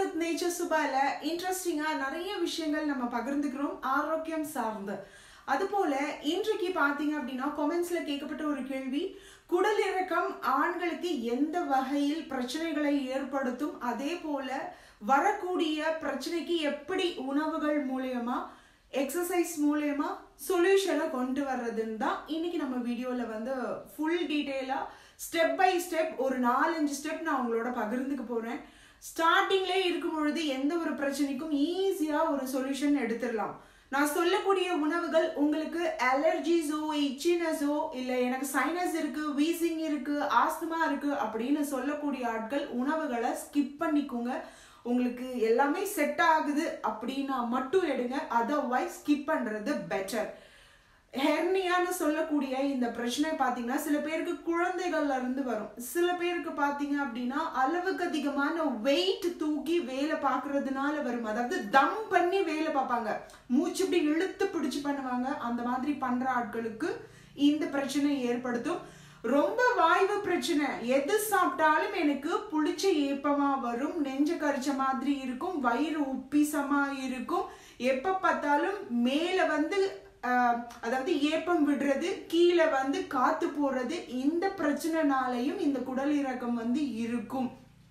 with nature சுபால இன்ட்ரெஸ்டிங்கா நிறைய விஷயங்கள் நம்ம பகிர்ந்துக்கிறோம் ஆரோக்கியம் சார்ந்து அதுபோல இன்றைக்கு பாத்தீங்க அப்படின்னா கொமெண்ட்ஸ்ல கேட்கப்பட்ட ஒரு கேள்வி குடல் இறக்கம் ஆண்களுக்கு எந்த வகையில் பிரச்சனைகளை ஏற்படுத்தும் அதே போல வரக்கூடிய பிரச்சனைக்கு எப்படி உணவுகள் மூலியமா எக்ஸசைஸ் மூலயமா சொல்யூஷனை கொண்டு வர்றதுன்னு தான் இன்னைக்கு நம்ம வீடியோவில் வந்து ஃபுல் டீட்டெயிலாக ஸ்டெப் பை ஸ்டெப் ஒரு நாலஞ்சு ஸ்டெப் நான் உங்களோட பகிர்ந்துக்க போகிறேன் ஸ்டார்டிங்லேயே இருக்கும் பொழுது எந்த ஒரு பிரச்சனைக்கும் ஈஸியாக ஒரு சொல்யூஷன் எடுத்துடலாம் நான் சொல்லக்கூடிய உணவுகள் உங்களுக்கு அலர்ஜிஸோ இச்சினஸோ இல்லை எனக்கு சைனஸ் இருக்கு வீசிங் இருக்கு ஆஸ்துமா இருக்கு அப்படின்னு சொல்லக்கூடிய ஆட்கள் உணவுகளை ஸ்கிப் பண்ணிக்கோங்க உங்களுக்கு எல்லாமே செட் ஆகுது அப்படின்னா மட்டும் எடுங்க அதர்வைஸ் ஸ்கிப் பண்றது பெட்டர் ஹெர்னியான்னு சொல்லக்கூடிய இந்த பிரச்சனை பார்த்தீங்கன்னா சில பேருக்கு குழந்தைகள்ல இருந்து வரும் சில பேருக்கு பார்த்தீங்க அப்படின்னா அளவுக்கு அதிகமான வெயிட் தூக்கி வேலை பார்க்கறதுனால வரும் அதாவது தம் பண்ணி வேலை பார்ப்பாங்க மூச்சு இப்படி இழுத்து பிடிச்சு பண்ணுவாங்க அந்த மாதிரி பண்ற ஆட்களுக்கு இந்த பிரச்சனை ஏற்படுத்தும் ரொம்ப வாய்வு பிரச்சனை எது சாப்பிட்டாலும் எனக்கு புளிச்ச ஏப்பமா வரும் நெஞ்ச கரிச்ச மாதிரி இருக்கும் வயிறு உப்பிசமா இருக்கும் எப்ப பார்த்தாலும் மேல வந்து அதாவது ஏப்பம் விடுறது கீழே வந்து காத்து போறது இந்த பிரச்சனைனாலையும் இந்த குடல் இறக்கம் வந்து இருக்கும்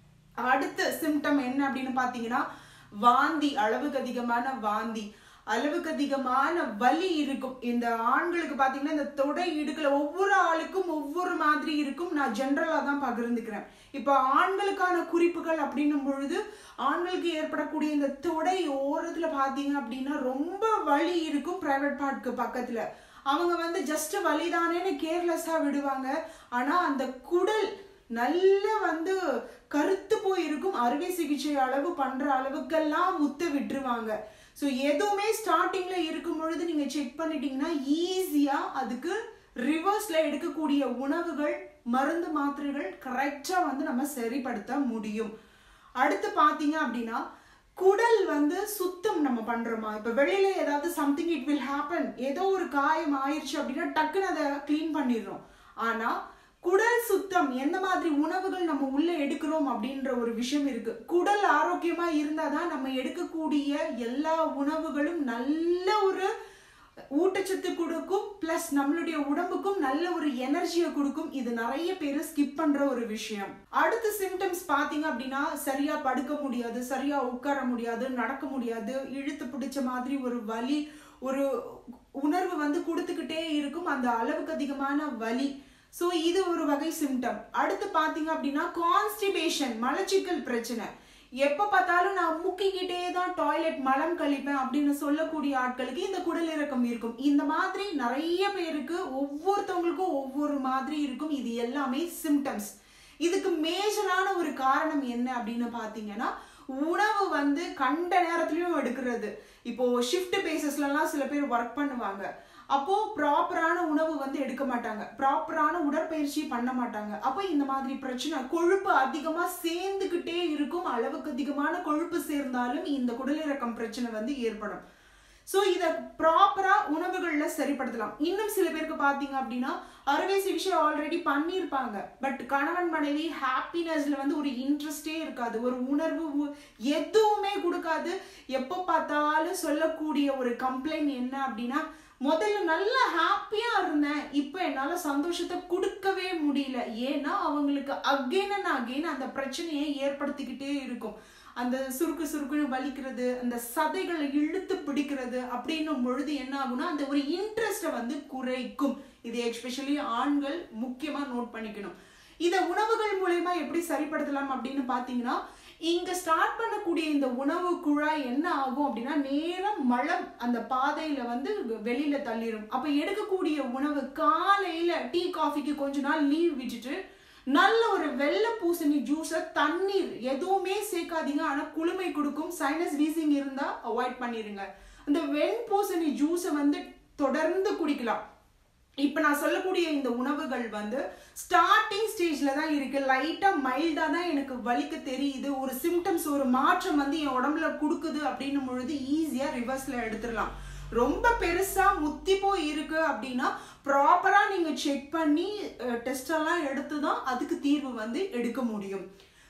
அடுத்த சிம்டம் என்ன அப்படின்னு பாத்தீங்கன்னா வாந்தி அளவுக்கு அதிகமான வாந்தி அளவுக்கு அதிகமான வலி இருக்கும் இந்த ஆண்களுக்கு பாத்தீங்கன்னா இந்த தொடை இடுக்கல ஒவ்வொரு ஆளுக்கும் ஒவ்வொரு மாதிரி இருக்கும் நான் ஜென்ரலா தான் பகிர்ந்துக்கிறேன் இப்போ ஆண்களுக்கான குறிப்புகள் அப்படின்னும் பொழுது ஆண்களுக்கு ஏற்படக்கூடிய இந்த தொடை ஓரத்துல பாத்தீங்க அப்படின்னா ரொம்ப வலி இருக்கும் பிரைவேட் பார்ட்க்கு பக்கத்துல அவங்க வந்து ஜஸ்ட் வலிதானேன்னு கேர்லெஸ்ஸா விடுவாங்க ஆனா அந்த குடல் நல்ல வந்து கருத்து போயிருக்கும் அறுவை சிகிச்சை அளவு பண்ற அளவுக்கெல்லாம் முத்த விட்டுருவாங்க ஸோ எதுவுமே ஸ்டார்டிங்ல இருக்கும் பொழுது நீங்க செக் பண்ணிட்டீங்கன்னா ஈஸியா அதுக்கு ரிவர்ஸ்ல எடுக்கக்கூடிய உணவுகள் மருந்து மாத்திரைகள் கரெக்டா வந்து நம்ம சரிப்படுத்த முடியும் அடுத்து பாத்தீங்க அப்படின்னா குடல் வந்து சுத்தம் நம்ம பண்றோமா இப்ப வெளியில ஏதாவது சம்திங் இட் வில் ஹேப்பன் ஏதோ ஒரு காயம் ஆயிடுச்சு அப்படின்னா டக்குன்னு அதை கிளீன் பண்ணிடுறோம் ஆனா குடல் சுத்தம் எந்த மாதிரி உணவுகள் நம்ம உள்ள எடுக்கிறோம் அப்படின்ற ஒரு விஷயம் இருக்கு குடல் ஆரோக்கியமா இருந்தாதான் நம்ம எடுக்கக்கூடிய எல்லா உணவுகளும் நல்ல ஒரு ஊட்டச்சத்து கொடுக்கும் பிளஸ் நம்மளுடைய உடம்புக்கும் நல்ல ஒரு எனர்ஜியை கொடுக்கும் இது நிறைய பேர் ஸ்கிப் பண்ற ஒரு விஷயம் அடுத்த சிம்டம்ஸ் பாத்தீங்க அப்படின்னா சரியா படுக்க முடியாது சரியா உட்கார முடியாது நடக்க முடியாது இழுத்து பிடிச்ச மாதிரி ஒரு வலி ஒரு உணர்வு வந்து கொடுத்துக்கிட்டே இருக்கும் அந்த அளவுக்கு அதிகமான வலி ஸோ இது ஒரு வகை சிம்டம் அடுத்து பார்த்தீங்க அப்படின்னா கான்ஸ்டிபேஷன் மலச்சிக்கல் பிரச்சனை எப்போ பார்த்தாலும் நான் முக்கிக்கிட்டே தான் டாய்லெட் மலம் கழிப்பேன் அப்படின்னு சொல்லக்கூடிய ஆட்களுக்கு இந்த குடல் இறக்கம் இருக்கும் இந்த மாதிரி நிறைய பேருக்கு ஒவ்வொருத்தவங்களுக்கும் ஒவ்வொரு மாதிரி இருக்கும் இது எல்லாமே சிம்டம்ஸ் இதுக்கு மேஜரான ஒரு காரணம் என்ன அப்படின்னு பார்த்தீங்கன்னா உணவு வந்து கண்ட நேரத்துலயும் எடுக்கிறது இப்போ ஷிஃப்ட் பேசஸ்லலாம் சில பேர் ஒர்க் பண்ணுவாங்க அப்போ ப்ராப்பரான உணவு வந்து எடுக்க மாட்டாங்க ப்ராப்பரான உடற்பயிற்சி பண்ண மாட்டாங்க அப்போ இந்த மாதிரி பிரச்சனை கொழுப்பு அதிகமா சேர்ந்துகிட்டே இருக்கும் அளவுக்கு அதிகமான கொழுப்பு சேர்ந்தாலும் இந்த குடலிறக்கம் பிரச்சனை வந்து ஏற்படும் ஸோ இதை ப்ராப்பரா உணவுகள்ல சரிப்படுத்தலாம் இன்னும் சில பேருக்கு பாத்தீங்க அப்படின்னா அறுவை சிகிச்சை ஆல்ரெடி பண்ணியிருப்பாங்க பட் கணவன் மனைவி ஹாப்பினஸ்ல வந்து ஒரு இன்ட்ரெஸ்டே இருக்காது ஒரு உணர்வு எதுவுமே கொடுக்காது எப்போ பார்த்தாலும் சொல்லக்கூடிய ஒரு கம்ப்ளைண்ட் என்ன அப்படின்னா முதல்ல நல்லா ஹாப்பியா இருந்தேன் இப்போ என்னால சந்தோஷத்தை கொடுக்கவே முடியல ஏன்னா அவங்களுக்கு அகெயின் அண்ட் அகெயின் அந்த பிரச்சனையை ஏற்படுத்திக்கிட்டே இருக்கும் அந்த சுருக்கு சுருக்குன்னு வலிக்கிறது அந்த சதைகளை இழுத்து பிடிக்கிறது அப்படின்னும் பொழுது என்ன ஆகும்னா அந்த ஒரு இன்ட்ரெஸ்டை வந்து குறைக்கும் இது எஸ்பெஷலி ஆண்கள் முக்கியமா நோட் பண்ணிக்கணும் இதை உணவுகள் மூலயமா எப்படி சரிப்படுத்தலாம் அப்படின்னு பாத்தீங்கன்னா இங்க ஸ்டார்ட் பண்ணக்கூடிய இந்த உணவு குழாய் என்ன ஆகும் அப்படின்னா நேரம் மலம் அந்த பாதையில வந்து வெளியில தள்ளிடும் அப்ப எடுக்கக்கூடிய உணவு காலையில டீ காஃபிக்கு கொஞ்ச நாள் லீவ் விட்டுட்டு நல்ல ஒரு வெள்ளை பூசணி ஜூஸை தண்ணீர் எதுவுமே சேர்க்காதீங்க ஆனா குளுமை கொடுக்கும் சைனஸ் வீசிங் இருந்தா அவாய்ட் பண்ணிருங்க அந்த வெண் பூசணி ஜூஸை வந்து தொடர்ந்து குடிக்கலாம் இப்ப நான் சொல்லக்கூடிய இந்த உணவுகள் வந்து ஸ்டார்டிங் ஸ்டேஜ்ல தான் இருக்கு லைட்டா மைல்டா தான் எனக்கு வலிக்க தெரியுது ஒரு சிம்டம்ஸ் ஒரு மாற்றம் வந்து என் உடம்புல கொடுக்குது அப்படின்னும் பொழுது ஈஸியா ரிவர்ஸ்ல எடுத்துடலாம் ரொம்ப பெருசா முத்தி போய் இருக்கு அப்படின்னா ப்ராப்பரா நீங்க செக் பண்ணி டெஸ்ட் எல்லாம் எடுத்து தான் அதுக்கு தீர்வு வந்து எடுக்க முடியும்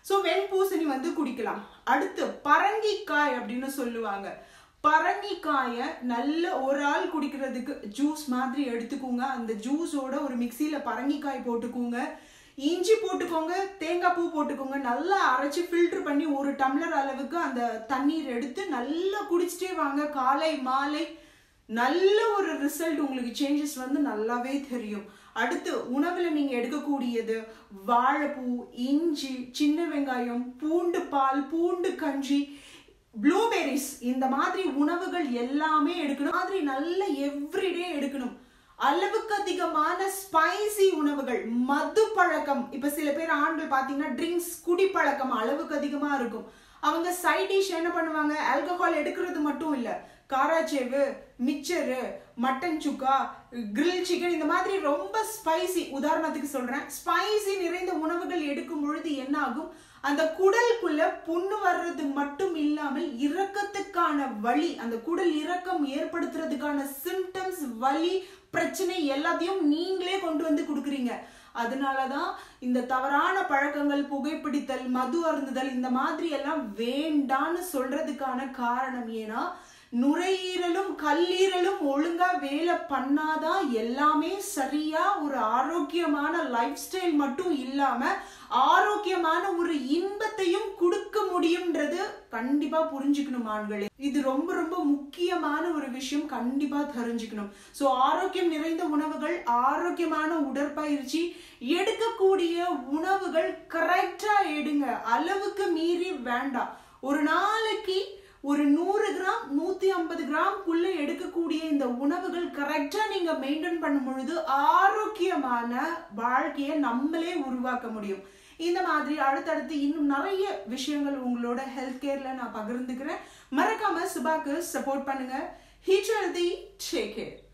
ஸோ வெண்பூசணி வந்து குடிக்கலாம் அடுத்து பரங்கிக்காய் அப்படின்னு சொல்லுவாங்க பரங்கிக்காயை நல்ல ஒரு ஆள் குடிக்கிறதுக்கு ஜூஸ் மாதிரி எடுத்துக்கோங்க அந்த ஜூஸோட ஒரு மிக்சியில பரங்கிக்காய் போட்டுக்கோங்க இஞ்சி போட்டுக்கோங்க தேங்காய் பூ போட்டுக்கோங்க நல்லா அரைச்சி ஃபில்டர் பண்ணி ஒரு டம்ளர் அளவுக்கு அந்த தண்ணீர் எடுத்து நல்லா குடிச்சிட்டே வாங்க காலை மாலை நல்ல ஒரு ரிசல்ட் உங்களுக்கு சேஞ்சஸ் வந்து நல்லாவே தெரியும் அடுத்து உணவுல நீங்க எடுக்கக்கூடியது வாழைப்பூ இஞ்சி சின்ன வெங்காயம் பூண்டு பால் பூண்டு கஞ்சி ப்ளூபெரிஸ் இந்த மாதிரி உணவுகள் எல்லாமே எடுக்கணும் மாதிரி நல்ல எவ்ரிடே எடுக்கணும் அளவுக்கு அதிகமான ஸ்பைசி உணவுகள் மது பழக்கம் இப்ப சில பேர் ஆண்கள் பாத்தீங்கன்னா ட்ரிங்க்ஸ் குடிப்பழக்கம் அளவுக்கு அதிகமா இருக்கும் அவங்க சைட் டிஷ் என்ன பண்ணுவாங்க ஆல்கஹால் எடுக்கிறது மட்டும் இல்ல காராச்சேவு mixture mutton chukka grill chicken இந்த மாதிரி ரொம்ப ஸ்பைசி உதாரணத்துக்கு சொல்றேன் ஸ்பைசி நிறைந்த உணவுகள் எடுக்கும் பொழுது என்ன ஆகும் அந்த குடலுக்குள்ள புண்ணு வர்றது மட்டும் இல்லாமல் இறக்கத்துக்கான வலி அந்த குடல் இறக்கம் ஏற்படுத்துறதுக்கான சிம்டம்ஸ் வலி பிரச்சனை எல்லாத்தையும் நீங்களே கொண்டு வந்து கொடுக்குறீங்க அதனாலதான் இந்த தவறான பழக்கங்கள் புகைப்பிடித்தல் மது அருந்துதல் இந்த மாதிரி எல்லாம் வேண்டான்னு சொல்றதுக்கான காரணம் ஏன்னா நுரையீரலும் கல்லீரலும் ஒழுங்கா வேலை பண்ணாதான் எல்லாமே சரியா ஒரு ஆரோக்கியமான லைஃப் ஸ்டைல் மட்டும் இல்லாம ஆரோக்கியமான ஒரு இன்பத்தையும் கொடுக்க முடியும்ன்றது கண்டிப்பா புரிஞ்சுக்கணும் ஆண்களே இது ரொம்ப ரொம்ப முக்கியமான ஒரு விஷயம் கண்டிப்பா தெரிஞ்சுக்கணும் சோ ஆரோக்கியம் நிறைந்த உணவுகள் ஆரோக்கியமான உடற்பயிற்சி எடுக்கக்கூடிய உணவுகள் கரெக்டா எடுங்க அளவுக்கு மீறி வேண்டாம் ஒரு நாளைக்கு ஒரு நூறு கிராம் நூத்தி ஐம்பது கிராம்குள்ள எடுக்கக்கூடிய இந்த உணவுகள் கரெக்டா நீங்க மெயின்டைன் பண்ணும் பொழுது ஆரோக்கியமான வாழ்க்கையை நம்மளே உருவாக்க முடியும் இந்த மாதிரி அடுத்தடுத்து இன்னும் நிறைய விஷயங்கள் உங்களோட ஹெல்த் கேர்ல நான் பகிர்ந்துக்கிறேன் மறக்காம சுபாக்கு சப்போர்ட் பண்ணுங்க ஹீச் ஹெல்தி டேக் கேர்